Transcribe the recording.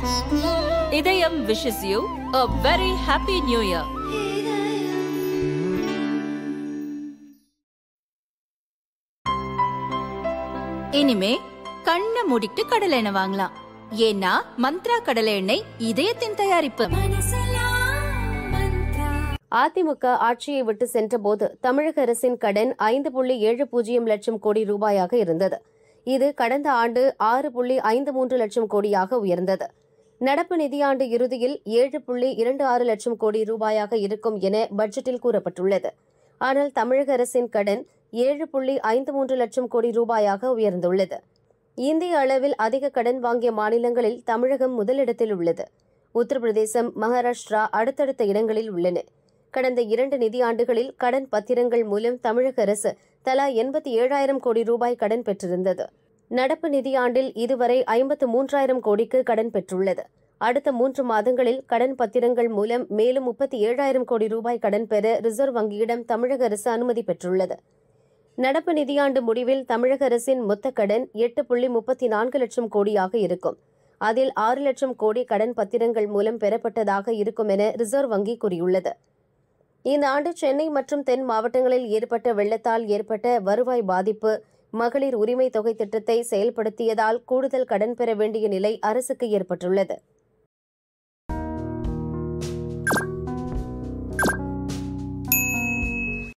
இதயம் wishes you a very happy new year இனிமே கண்ணை மூடிட்டு கடலை எண்ணெய் வாங்கலாம் ஏன்னா மந்த்ரா கடலை எண்ணெய் இதயத்தின் தயாரிப்பு அதிமுக ஆட்சியை விட்டு சென்றபோது தமிழக அரசின் கடன் ஐந்து புள்ளி ஏழு பூஜ்ஜியம் லட்சம் கோடி ரூபாயாக இருந்தது இது கடந்த ஆண்டு ஆறு புள்ளி ஐந்து மூன்று லட்சம் கோடியாக உயர்ந்தது நடப்பு நிதியாண்டு இறுதியில் ஏழு புள்ளி இரண்டு ஆறு லட்சம் கோடி ரூபாயாக இருக்கும் என பட்ஜெட்டில் கூறப்பட்டுள்ளது ஆனால் தமிழக அரசின் கடன் ஏழு புள்ளி ஐந்து மூன்று லட்சம் கோடி ரூபாயாக உயர்ந்துள்ளது இந்திய அளவில் அதிக கடன் வாங்கிய மாநிலங்களில் தமிழகம் முதலிடத்தில் உள்ளது உத்தரப்பிரதேசம் மகாராஷ்டிரா அடுத்தடுத்த இடங்களில் உள்ளன கடந்த இரண்டு நிதியாண்டுகளில் கடன் பத்திரங்கள் மூலம் தமிழக அரசு தலா எண்பத்தி ஏழாயிரம் கோடி ரூபாய் கடன் பெற்றிருந்தது நடப்பு நிதியாண்டில் இதுவரை ஐம்பத்து மூன்றாயிரம் கோடிக்கு கடன் பெற்றுள்ளது அடுத்த மூன்று மாதங்களில் கடன் பத்திரங்கள் மூலம் மேலும் முப்பத்தி ஏழாயிரம் கோடி ரூபாய் கடன் பெற ரிசர்வ் வங்கியிடம் தமிழக அரசு அனுமதி பெற்றுள்ளது நடப்பு நிதியாண்டு முடிவில் தமிழக அரசின் மொத்த கடன் எட்டு புள்ளி முப்பத்தி நான்கு லட்சம் கோடியாக இருக்கும் அதில் ஆறு லட்சம் கோடி கடன் பத்திரங்கள் மூலம் பெறப்பட்டதாக இருக்கும் என ரிசர்வ் வங்கி கூறியுள்ளது இந்த ஆண்டு சென்னை மற்றும் தென் மாவட்டங்களில் ஏற்பட்ட வெள்ளத்தால் ஏற்பட்ட வருவாய் பாதிப்பு மகளிர் உரிமை தொகை திட்டத்தை செயல்படுத்தியதால் கூடுதல் கடன் பெற வேண்டிய நிலை அரசுக்கு ஏற்பட்டுள்ளது